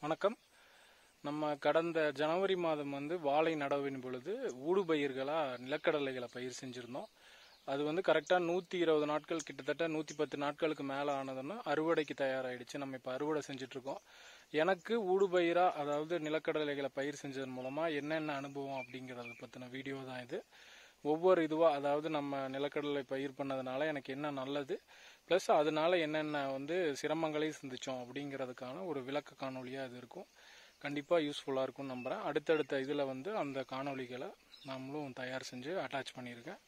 வணக்கம் நம்ம கடந்த ஜனவரி மாதம் வந்து வாழை நடவின் பொழுது ஊடுபயிர்களாக நிலக்கடலைகளை பயிர் செஞ்சுருந்தோம் அது வந்து கரெக்டாக நூற்றி இருபது நாட்கள் கிட்டத்தட்ட நூற்றி பத்து நாட்களுக்கு மேலே ஆனதுன்னா அறுவடைக்கு தயாராகிடுச்சு நம்ம இப்போ அறுவடை செஞ்சுட்ருக்கோம் எனக்கு ஊடுபயிராக அதாவது நிலக்கடலைகளை பயிர் செஞ்சதன் மூலமாக என்னென்ன அனுபவம் அப்படிங்கிறத பற்றின வீடியோ தான் இது ஒவ்வொரு இதுவாக அதாவது நம்ம நிலக்கடலை பயிர் பண்ணதுனால எனக்கு என்ன நல்லது ப்ளஸ் அதனால என்னென்ன வந்து சிரமங்களை சந்தித்தோம் அப்படிங்கிறதுக்கான ஒரு விளக்க காணொலியாக இது இருக்கும் கண்டிப்பாக யூஸ்ஃபுல்லாக இருக்கும்னு நம்புகிறேன் அடுத்தடுத்த இதில் வந்து அந்த காணொலிகளை நாமளும் தயார் செஞ்சு அட்டாச் பண்ணியிருக்கேன்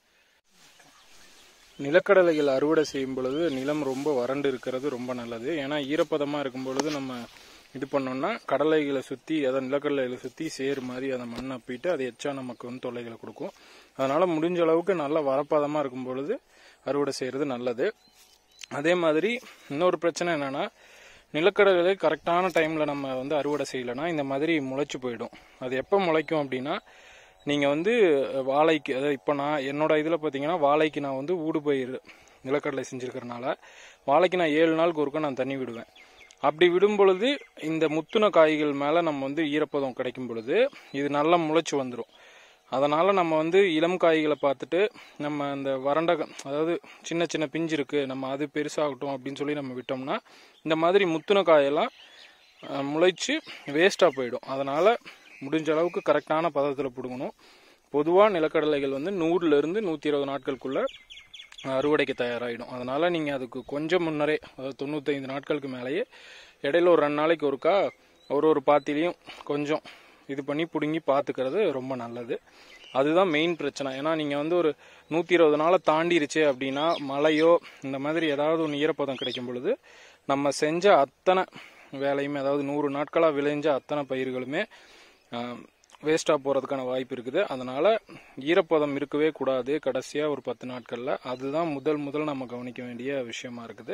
நிலக்கடலைகள் அறுவடை செய்யும் பொழுது நிலம் ரொம்ப வறண்டு இருக்கிறது ரொம்ப நல்லது ஏன்னா ஈரப்பதமாக இருக்கும் பொழுது நம்ம இது பண்ணோம்னா கடலைகளை சுற்றி அதை நிலக்கடலைகளை சுற்றி சேர் மாதிரி அதை மண் அப்பிட்டு அது எச்சா நமக்கு வந்து தொல்லைகளை கொடுக்கும் அதனால் முடிஞ்ச அளவுக்கு நல்லா வரப்பதமாக இருக்கும் பொழுது அறுவடை செய்கிறது நல்லது அதே மாதிரி இன்னொரு பிரச்சனை என்னென்னா நிலக்கடலை கரெக்டான டைமில் நம்ம வந்து அறுவடை செய்யலைன்னா இந்த மாதிரி முளைச்சி போயிடும் அது எப்போ முளைக்கும் அப்படின்னா நீங்கள் வந்து வாழைக்கு அதாவது இப்போ நான் என்னோட இதில் பார்த்தீங்கன்னா வாழைக்கு நான் வந்து ஊடுபயிர் நிலக்கடலை செஞ்சுருக்கறனால வாழைக்கு நான் ஏழு நாளுக்கு ஒருக்க நான் தண்ணி விடுவேன் அப்படி விடும் பொழுது இந்த முத்துன காய்கள் மேலே நம்ம வந்து ஈரப்பதம் கிடைக்கும் பொழுது இது நல்லா முளைச்சி வந்துடும் அதனால் நம்ம வந்து இளம் காய்களை பார்த்துட்டு நம்ம அந்த வறண்ட அதாவது சின்ன சின்ன பிஞ்சு இருக்குது நம்ம அது பெருசாகட்டும் அப்படின்னு சொல்லி நம்ம விட்டோம்னா இந்த மாதிரி முத்துன காயெல்லாம் முளைச்சி வேஸ்ட்டாக போயிடும் அதனால் முடிஞ்ச அளவுக்கு கரெக்டான பதத்தில் பிடுங்கணும் பொதுவாக நிலக்கடலைகள் வந்து நூறுலேருந்து நூற்றி இருபது நாட்களுக்குள்ளே அறுவடைக்கு தயாராகிடும் அதனால் நீங்கள் அதுக்கு கொஞ்சம் முன்னரே அதாவது தொண்ணூத்தைந்து நாட்களுக்கு மேலேயே இடையில ஒரு ரெண்டு நாளைக்கு ஒருக்கா ஒரு ஒரு பாத்திலையும் கொஞ்சம் இது பண்ணி பிடுங்கி பார்த்துக்கிறது ரொம்ப நல்லது அதுதான் மெயின் பிரச்சனை ஏன்னா நீங்கள் வந்து ஒரு நூற்றி இருபது நாளை தாண்டிருச்சு அப்படின்னா மழையோ இந்த மாதிரி ஏதாவது ஒன்று ஈரப்பதம் கிடைக்கும் பொழுது நம்ம செஞ்ச அத்தனை வேலையுமே அதாவது நூறு நாட்களாக விளைஞ்ச அத்தனை பயிர்களுமே வேஸ்ட்டாக போகிறதுக்கான வாய்ப்பு இருக்குது அதனால் ஈரப்பதம் இருக்கவே கூடாது கடைசியாக ஒரு பத்து நாட்களில் அதுதான் முதல் முதல் நம்ம கவனிக்க வேண்டிய விஷயமா இருக்குது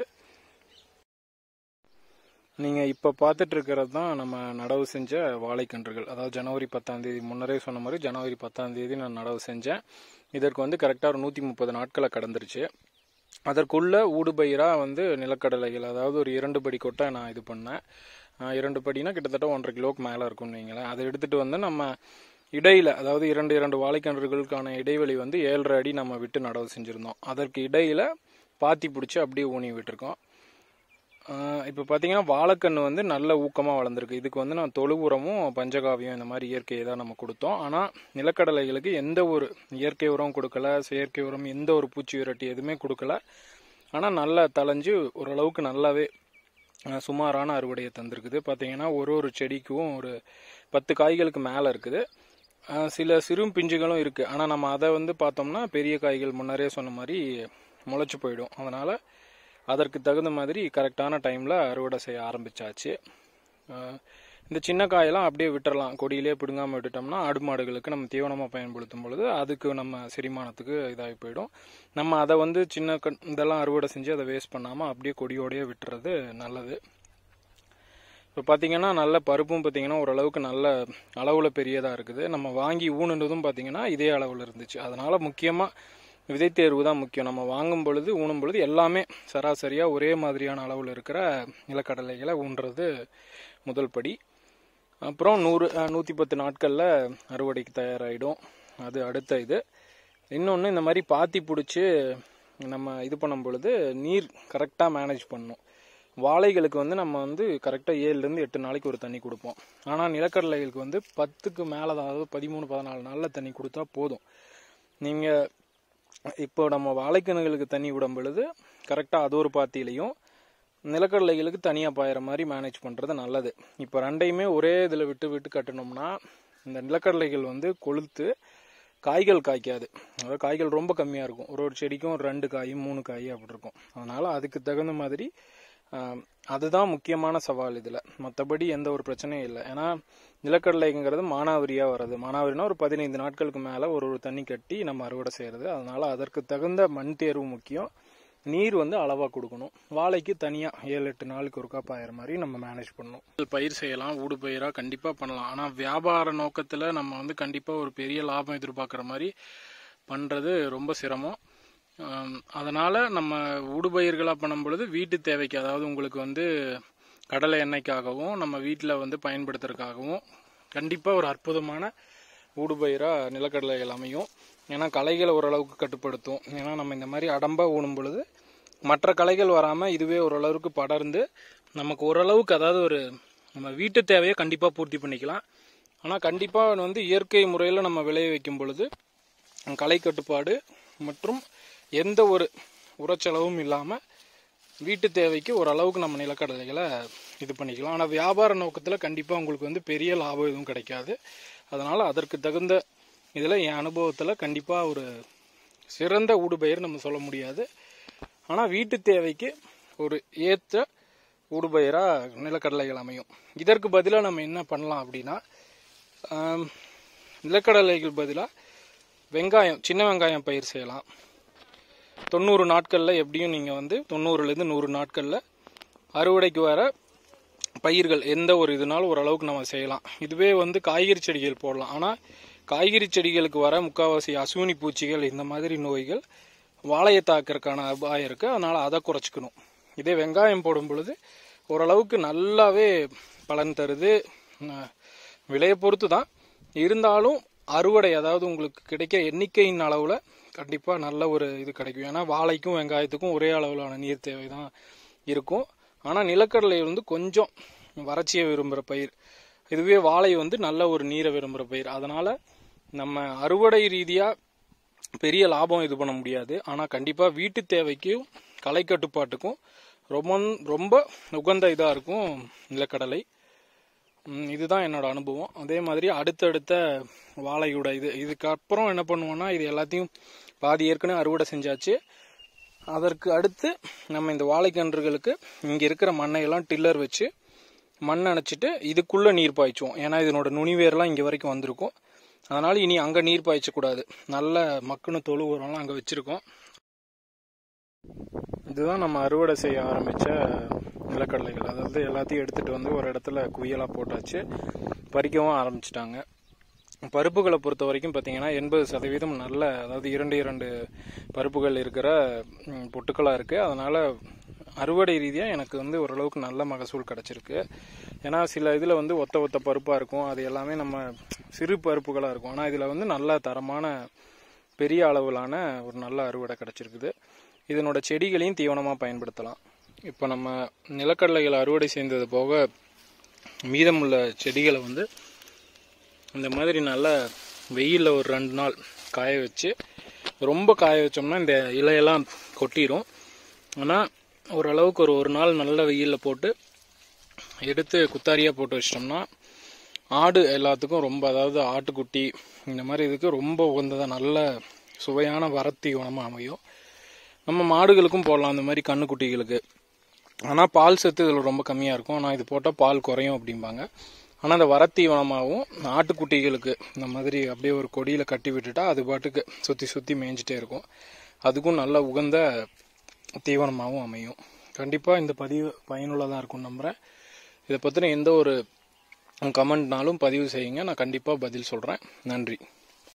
நீங்கள் இப்போ பார்த்துட்டு இருக்கிறது தான் நம்ம நடவு செஞ்ச வாழைக்கன்றுகள் அதாவது ஜனவரி பத்தாம் தேதி முன்னரே சொன்ன மாதிரி ஜனவரி பத்தாம் தேதி நான் நடவு செஞ்சேன் இதற்கு வந்து கரெக்டாக ஒரு நூற்றி முப்பது நாட்களை கடந்துருச்சு அதற்குள்ள ஊடுபயிராக வந்து நிலக்கடலைகள் அதாவது ஒரு இரண்டு படி கொட்டை நான் இது பண்ணேன் இரண்டு படினா கிட்டத்தட்ட ஒன்றரை கிலோவுக்கு மேலே இருக்கும்னு வைங்களேன் அதை எடுத்துகிட்டு வந்து நம்ம இடையில அதாவது இரண்டு இரண்டு வாழைக்கன்றுகளுக்கான இடைவெளி வந்து ஏழரை அடி நம்ம விட்டு நடவு செஞ்சுருந்தோம் அதற்கு இடையில பாத்தி பிடிச்சி அப்படியே ஊனி விட்டுருக்கோம் இப்போ பார்த்தீங்கன்னா வாழைக்கன்று வந்து நல்ல ஊக்கமாக வளர்ந்துருக்கு இதுக்கு வந்து நான் தொழு உரமும் பஞ்சகாவியம் இந்த மாதிரி இயற்கையை தான் நம்ம கொடுத்தோம் ஆனால் நிலக்கடலைகளுக்கு எந்த ஒரு இயற்கை உரம் கொடுக்கல செயற்கை உரம் எந்த ஒரு பூச்சி விரட்டி எதுவுமே கொடுக்கல ஆனால் நல்லா தளைஞ்சு ஓரளவுக்கு நல்லாவே சுமாரான அறுவடையை தந்திருக்குது பார்த்தீங்கன்னா ஒரு ஒரு செடிக்கும் ஒரு பத்து காய்களுக்கு மேலே இருக்குது சில சிறு பிஞ்சுகளும் இருக்குது ஆனால் நம்ம அதை வந்து பார்த்தோம்னா பெரிய காய்கள் முன்னரே சொன்ன மாதிரி முளைச்சி போயிடும் அதனால் அதற்கு தகுந்த மாதிரி கரெக்டான டைமில் அறுவடை செய்ய ஆரம்பித்தாச்சு இந்த சின்ன காயெல்லாம் அப்படியே விட்டுறலாம் கொடியிலே பிடுங்காமல் விட்டுட்டோம்னா ஆடு மாடுகளுக்கு நம்ம தீவனமாக பயன்படுத்தும் பொழுது அதுக்கு நம்ம செரிமானத்துக்கு இதாகி போயிடும் நம்ம அதை வந்து சின்ன கண் இதெல்லாம் அறுவடை செஞ்சு அதை வேஸ்ட் பண்ணாமல் அப்படியே கொடியோடையே விட்டுறது நல்லது இப்போ பார்த்தீங்கன்னா நல்ல பருப்பும் பார்த்தீங்கன்னா ஓரளவுக்கு நல்ல அளவில் பெரியதாக இருக்குது நம்ம வாங்கி ஊனுனதும் பார்த்தீங்கன்னா இதே அளவில் இருந்துச்சு அதனால் முக்கியமாக விதை தேர்வு தான் முக்கியம் நம்ம வாங்கும் பொழுது ஊனும் பொழுது எல்லாமே சராசரியாக ஒரே மாதிரியான அளவில் இருக்கிற நிலக்கடலைகளை ஊன்றது முதல் படி அப்புறம் நூறு நூற்றி பத்து நாட்களில் அறுவடைக்கு தயாராகிடும் அது அடுத்த இது இன்னொன்று இந்த மாதிரி பாத்தி பிடிச்சி நம்ம இது பண்ணும் பொழுது நீர் கரெக்டாக மேனேஜ் பண்ணணும் வாழைகளுக்கு வந்து நம்ம வந்து கரெக்டாக ஏழுலேருந்து எட்டு நாளைக்கு ஒரு தண்ணி கொடுப்போம் ஆனால் நிலக்கடலைகளுக்கு வந்து பத்துக்கு மேலே தான் அதாவது பதிமூணு பதினாலு நாளில் தண்ணி கொடுத்தா போதும் நீங்கள் இப்போ நம்ம வாழைக்கணுகளுக்கு தண்ணி விடும் பொழுது கரெக்டாக அது ஒரு பாத்திலையும் நிலக்கடலைகளுக்கு தனியாக பாயிற மாதிரி மேனேஜ் பண்ணுறது நல்லது இப்போ ரெண்டையுமே ஒரே இதில் விட்டு விட்டு கட்டினோம்னா இந்த நிலக்கடலைகள் வந்து கொளுத்து காய்கள் காய்க்காது அதாவது காய்கள் ரொம்ப கம்மியாக இருக்கும் ஒரு ஒரு செடிக்கும் ஒரு ரெண்டு காய் மூணு காய் அப்படி இருக்கும் அதனால் அதுக்கு தகுந்த மாதிரி அதுதான் முக்கியமான சவால் இதில் மற்றபடி எந்த ஒரு பிரச்சனையும் இல்லை ஏன்னா நிலக்கடலைங்கிறது மானாவரியாக வர்றது மானாவரினா ஒரு பதினைந்து நாட்களுக்கு மேலே ஒரு ஒரு தண்ணி கட்டி நம்ம அறுவடை செய்கிறது அதனால் அதற்கு தகுந்த மண் தேர்வு முக்கியம் நீர் வந்து அளவாக கொடுக்கணும் வாழைக்கு தனியாக ஏழு எட்டு நாளுக்கு ஒருக்கா பாயிற மாதிரி நம்ம மேனேஜ் பண்ணணும் பயிர் செய்யலாம் ஊடு பயிராக கண்டிப்பாக பண்ணலாம் ஆனால் வியாபார நோக்கத்தில் நம்ம வந்து கண்டிப்பாக ஒரு பெரிய லாபம் எதிர்பார்க்குற மாதிரி பண்ணுறது ரொம்ப சிரமம் அதனால் நம்ம ஊடுபயிர்களாக பண்ணும் பொழுது வீட்டு தேவைக்கு அதாவது உங்களுக்கு வந்து கடலை எண்ணெய்க்காகவும் நம்ம வீட்டில் வந்து பயன்படுத்துறதுக்காகவும் கண்டிப்பாக ஒரு அற்புதமான ஊடுபயிராக நிலக்கடலைகள் அமையும் ஏன்னா களைகளை ஓரளவுக்கு கட்டுப்படுத்தும் ஏன்னா நம்ம இந்த மாதிரி அடம்பாக ஊனும் பொழுது மற்ற களைகள் வராமல் இதுவே ஓரளவுக்கு படர்ந்து நமக்கு ஓரளவுக்கு அதாவது ஒரு நம்ம வீட்டு தேவையை கண்டிப்பாக பூர்த்தி பண்ணிக்கலாம் ஆனால் கண்டிப்பாக வந்து இயற்கை முறையில் நம்ம விளைய வைக்கும் பொழுது களை கட்டுப்பாடு மற்றும் எந்த ஒரு உரச்செலவும் இல்லாமல் வீட்டு தேவைக்கு ஓரளவுக்கு நம்ம நிலக்கடலைகளை இது பண்ணிக்கலாம் ஆனால் வியாபார நோக்கத்தில் கண்டிப்பாக உங்களுக்கு வந்து பெரிய லாபம் எதுவும் கிடைக்காது அதனால் அதற்கு தகுந்த இதில் என் அனுபவத்தில் கண்டிப்பாக ஒரு சிறந்த ஊடுபயிர் நம்ம சொல்ல முடியாது ஆனால் வீட்டு தேவைக்கு ஒரு ஏற்ற ஊடுபயிராக நிலக்கடலைகள் அமையும் இதற்கு பதிலாக நம்ம என்ன பண்ணலாம் அப்படின்னா ஆம், நிலக்கடலைகள் பதிலாக வெங்காயம் சின்ன வெங்காயம் பயிர் செய்யலாம் தொண்ணூறு நாட்களில் எப்படியும் நீங்கள் வந்து தொண்ணூறுலேருந்து நூறு நாட்களில் அறுவடைக்கு வர பயிர்கள் எந்த ஒரு இதுனாலும் ஓரளவுக்கு நம்ம செய்யலாம் இதுவே வந்து காய்கறி செடிகள் போடலாம் ஆனால் காய்கறி செடிகளுக்கு வர முக்கால்வாசி அசுவினி பூச்சிகள் இந்த மாதிரி நோய்கள் வாழையை தாக்கறதுக்கான அபாயம் இருக்குது அதனால் அதை குறைச்சிக்கணும் இதே வெங்காயம் போடும் பொழுது ஓரளவுக்கு நல்லாவே பலன் தருது ந- விலையை பொறுத்து தான் இருந்தாலும் அறுவடை அதாவது உங்களுக்கு கிடைக்கிற எண்ணிக்கையின் அளவில் கண்டிப்பாக நல்ல ஒரு இது கிடைக்கும் ஏன்னா வாழைக்கும் வெங்காயத்துக்கும் ஒரே அளவிலான நீர் தேவை தான் இருக்கும் ஆனால் நிலக்கடலை வந்து கொஞ்சம் வறட்சியை விரும்புகிற பயிர் இதுவே வாழை வந்து நல்ல ஒரு நீரை விரும்புகிற பயிர் அதனால் நம்ம அறுவடை ரீதியாக பெரிய லாபம் இது பண்ண முடியாது ஆனால் கண்டிப்பாக வீட்டு தேவைக்கும் களை கட்டுப்பாட்டுக்கும் ரொம்ப ரொம்ப உகந்த இதாக இருக்கும் நிலக்கடலை ம், இதுதான் என்னோட அனுபவம் அதே மாதிரி அடுத்தடுத்த வாழையோட இது இதுக்கப்புறம் என்ன பண்ணுவோம்னா இது எல்லாத்தையும் பாதி ஏற்கனவே அறுவடை செஞ்சாச்சு அதற்கு அடுத்து நம்ம இந்த வாழைக்கன்றுகளுக்கு இங்கே இருக்கிற மண்ணையெல்லாம் டில்லர் வச்சு மண் அணைச்சிட்டு இதுக்குள்ளே நீர் பாய்ச்சுவோம் ஏன்னா இதனோட நுனிவேர்லாம் இங்கே வரைக்கும் வந்திருக்கும் அதனால் இனி அங்கே நீர் பாய்ச்சக்கூடாது நல்ல மக்குன்னு தொழு உரம்லாம் அங்கே வச்சுருக்கோம் இதுதான் நம்ம அறுவடை செய்ய ஆரம்பித்த நிலக்கடலைகள் அதாவது எல்லாத்தையும் எடுத்துகிட்டு வந்து ஒரு இடத்துல குவியலாக போட்டாச்சு பறிக்கவும் ஆரம்பிச்சிட்டாங்க பருப்புகளை பொறுத்த வரைக்கும் பார்த்தீங்கன்னா எண்பது சதவீதம் நல்ல அதாவது இரண்டு இரண்டு பருப்புகள் இருக்கிற ம், பொட்டுக்களாக இருக்குது அதனால் அறுவடை ரீதியாக எனக்கு வந்து ஓரளவுக்கு நல்ல மகசூல் கிடச்சிருக்கு ஏன்னா சில இதில் வந்து ஒத்த ஒத்த பருப்பாக இருக்கும் அது எல்லாமே நம்ம சிறு பருப்புகளாக இருக்கும் ஆனால் இதில் வந்து நல்ல தரமான பெரிய அளவிலான ஒரு நல்ல அறுவடை கிடச்சிருக்குது இதனோட செடிகளையும் தீவனமாக பயன்படுத்தலாம் இப்போ நம்ம நிலக்கடலைகள் அறுவடை செய்தது போக மீதமுள்ள செடிகளை வந்து இந்த மாதிரி நல்லா வெயிலில் ஒரு ரெண்டு நாள் காய வச்சு ரொம்ப காய வச்சோம்னா இந்த இலையெல்லாம் கொட்டிடும் ஆனால் ஓரளவுக்கு ஒரு ஒரு நாள் நல்ல வெயிலில் போட்டு எடுத்து குத்தாரியாக போட்டு வச்சிட்டோம்னா ஆடு எல்லாத்துக்கும் ரொம்ப அதாவது ஆட்டுக்குட்டி இந்த மாதிரி இதுக்கு ரொம்ப உகந்ததாக நல்ல சுவையான வரத்தீவனமாக அமையும் நம்ம மாடுகளுக்கும் போடலாம் அந்த மாதிரி கண்ணுக்குட்டிகளுக்கு ஆனால் பால் சத்து இதில் ரொம்ப கம்மியாக இருக்கும் ஆனால் இது போட்டால் பால் குறையும் அப்படிம்பாங்க ஆனால் அந்த வரத்தீவனமாகவும் ஆட்டுக்குட்டிகளுக்கு இந்த மாதிரி அப்படியே ஒரு கொடியில் கட்டி விட்டுட்டா அது பாட்டுக்கு சுற்றி சுற்றி மேய்ஞ்சிட்டே இருக்கும் அதுக்கும் நல்ல உகந்த தீவனமாகவும் அமையும் கண்டிப்பாக இந்த பதிவு பயனுள்ளதாக இருக்கும் நம்புகிறேன் இதை பற்றின எந்த ஒரு கமெண்ட்னாலும் பதிவு செய்யுங்க நான் கண்டிப்பாக பதில் சொல்கிறேன் நன்றி